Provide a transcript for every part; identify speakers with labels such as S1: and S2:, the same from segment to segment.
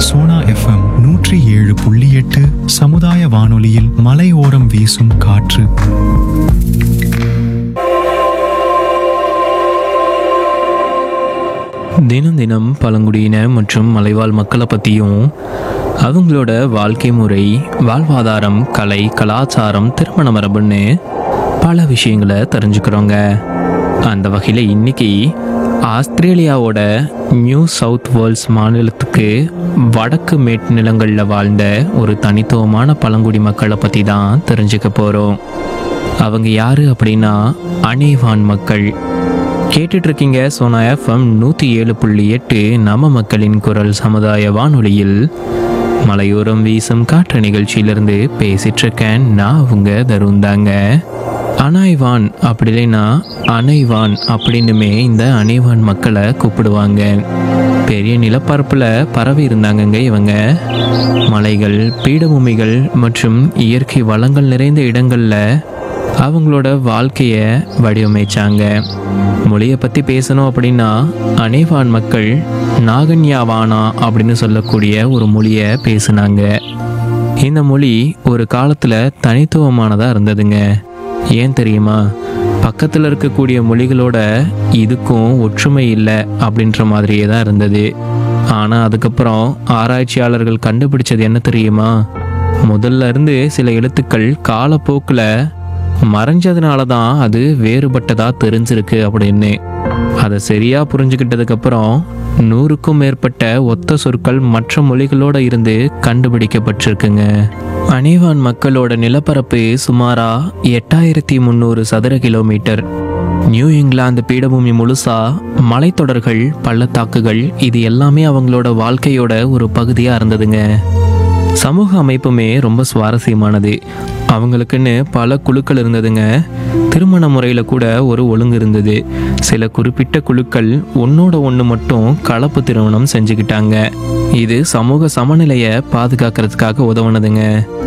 S1: Sona FM நூற்றி ஏழு புள்ளி எட்டு சமுதாய வானொலியில் மலையோரம் வீசும் காற்று
S2: தினம் தினம் பழங்குடியின மற்றும் மலைவாழ் மக்களை பற்றியும் அவங்களோட வாழ்க்கை முறை வாழ்வாதாரம் கலை கலாச்சாரம் திருமண மரபுன்னு பல விஷயங்களை தெரிஞ்சுக்கிறோங்க அந்த வகையில் இன்னைக்கு ஆஸ்திரேலியாவோட நியூ சவுத் வேல்ஸ் மாநிலத்துக்கு வடக்கு மேட்டு நிலங்களில் வாழ்ந்த ஒரு தனித்துவமான பழங்குடி மக்களை பற்றி தான் தெரிஞ்சுக்க போகிறோம் அவங்க யாரு அப்படின்னா அனேவான் மக்கள் கேட்டுட்டு இருக்கீங்க சோனா எஃப்எம் நூற்றி ஏழு புள்ளி எட்டு நம்ம மக்களின் குரல் சமுதாய வானொலியில் மலையோரம் வீசும் காற்று நிகழ்ச்சியிலிருந்து பேசிட்டு இருக்கேன் நான் அவங்க தருண் தாங்க அனாய்வான் அப்படி இல்லைன்னா அனைவான் அப்படின்னுமே இந்த அனைவான் மக்களை கூப்பிடுவாங்க பெரிய நிலப்பரப்புல பரவி இருந்தாங்கங்க இவங்க மலைகள் பீடபூமிகள் மற்றும் இயற்கை வளங்கள் நிறைந்த இடங்கள்ல அவங்களோட வாழ்க்கையை வடிவமைச்சாங்க மொழியை பற்றி பேசணும் அப்படின்னா அனேவான் மக்கள் நாகன்யாவானா அப்படின்னு சொல்லக்கூடிய ஒரு மொழியை பேசுனாங்க இந்த மொழி ஒரு காலத்தில் தனித்துவமானதாக இருந்ததுங்க ஏன் தெரியுமா பக்கத்தில் இருக்கக்கூடிய மொழிகளோட இதுக்கும் ஒற்றுமை இல்லை அப்படின்ற மாதிரியே தான் இருந்தது ஆனால் அதுக்கப்புறம் ஆராய்ச்சியாளர்கள் கண்டுபிடிச்சது என்ன தெரியுமா முதல்ல இருந்து சில எழுத்துக்கள் காலப்போக்கில் மறைஞ்சதுனால தான் அது வேறுபட்டதா தெரிஞ்சிருக்கு அப்படின்னு அதை சரியா புரிஞ்சுக்கிட்டதுக்கு அப்புறம் நூறுக்கும் மேற்பட்ட ஒத்த சொற்கள் மற்ற மொழிகளோட இருந்து கண்டுபிடிக்கப்பட்டிருக்குங்க அனேவான் மக்களோட நிலப்பரப்பு சுமாரா எட்டாயிரத்தி முந்நூறு சதுர கிலோமீட்டர் நியூ இங்கிலாந்து பீடபூமி முழுசா மலைத்தொடர்கள் பள்ளத்தாக்குகள் இது எல்லாமே அவங்களோட வாழ்க்கையோட ஒரு பகுதியா இருந்ததுங்க சமூக அமைப்புமே ரொம்ப சுவாரஸ்யமானது அவங்களுக்குன்னு பல குழுக்கள் இருந்ததுங்க திருமண முறையில் கூட ஒரு ஒழுங்கு இருந்தது சில குறிப்பிட்ட குழுக்கள் ஒன்னோட ஒன்று மட்டும் கலப்பு திருமணம் செஞ்சுக்கிட்டாங்க இது சமூக சமநிலையை பாதுகாக்கிறதுக்காக உதவுனதுங்க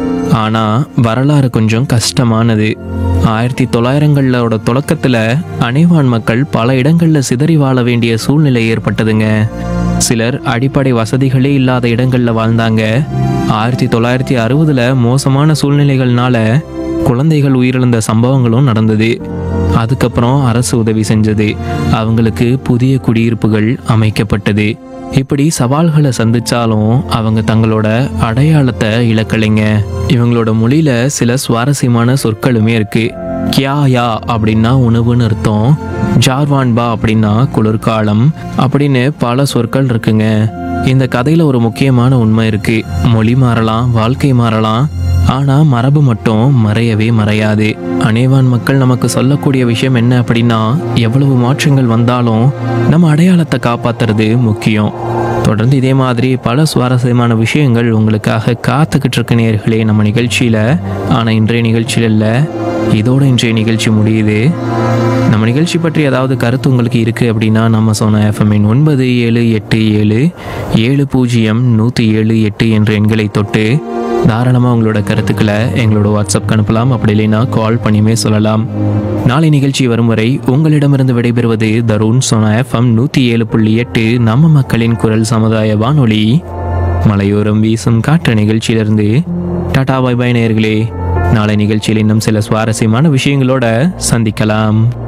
S2: ஆனால் வரலாறு கொஞ்சம் கஷ்டமானது ஆயிரத்தி தொள்ளாயிரங்களோட தொடக்கத்தில் அனைவான் மக்கள் பல இடங்களில் சிதறி வாழ வேண்டிய சூழ்நிலை ஏற்பட்டதுங்க சிலர் அடிப்படை வசதிகளே இல்லாத இடங்களில் வாழ்ந்தாங்க ஆயிரத்தி தொள்ளாயிரத்தி அறுபதுல மோசமான சூழ்நிலைகள்னால குழந்தைகள் உயிரிழந்த சம்பவங்களும் நடந்தது அதுக்கப்புறம் அரசு உதவி செஞ்சது அவங்களுக்கு புதிய குடியிருப்புகள் அமைக்கப்பட்டது இப்படி சவால்களை சந்திச்சாலும் அவங்க தங்களோட அடையாளத்தை இழக்கலைங்க இவங்களோட மொழியில சில சுவாரஸ்யமான சொற்களுமே இருக்கு கியா யா அப்படின்னா உணவுன்னு அர்த்தம் ஜார்வான்பா அப்படின்னா குளிர்காலம் அப்படின்னு பல சொற்கள் இருக்குங்க இந்த கதையில ஒரு முக்கியமான உண்மை இருக்கு மொழி மாறலாம் வாழ்க்கை மாறலாம் ஆனா மரபு மட்டும் மறையவே மறையாது அனேவான் மக்கள் நமக்கு சொல்லக்கூடிய விஷயம் என்ன அப்படின்னா எவ்வளவு மாற்றங்கள் வந்தாலும் நம்ம அடையாளத்தை காப்பாத்துறது முக்கியம் தொடர்ந்து இதே மாதிரி பல சுவாரஸ்யமான விஷயங்கள் உங்களுக்காக காத்துக்கிட்டு இருக்க நேர்களே நம்ம நிகழ்ச்சியில ஆனா இன்றைய நிகழ்ச்சியில் இல்லை இதோட இன்றைய நிகழ்ச்சி முடியுது நம்ம நிகழ்ச்சி பற்றி ஏதாவது கருத்து உங்களுக்கு இருக்குது அப்படின்னா நம்ம சொன்ன எஃப்எம்மின் ஒன்பது ஏழு எட்டு ஏழு ஏழு பூஜ்ஜியம் நூற்றி ஏழு எட்டு என்ற எண்களை தொட்டு தாராளமாக உங்களோட கருத்துக்களை எங்களோட வாட்ஸ்அப்க்கு அனுப்பலாம் அப்படி இல்லைன்னா கால் பண்ணியுமே சொல்லலாம் நாளை நிகழ்ச்சி வரும் வரை உங்களிடமிருந்து விடைபெறுவது தருண் சோனா எஃப்எம் நூற்றி ஏழு புள்ளி எட்டு நம்ம மக்களின் குரல் சமுதாய வானொலி மலையோரம் வீசும் காற்று நிகழ்ச்சியிலிருந்து டாடா பை பை நேயர்களே நாளை நிகழ்ச்சியில் இன்னும் சில சுவாரஸ்யமான விஷயங்களோட சந்திக்கலாம்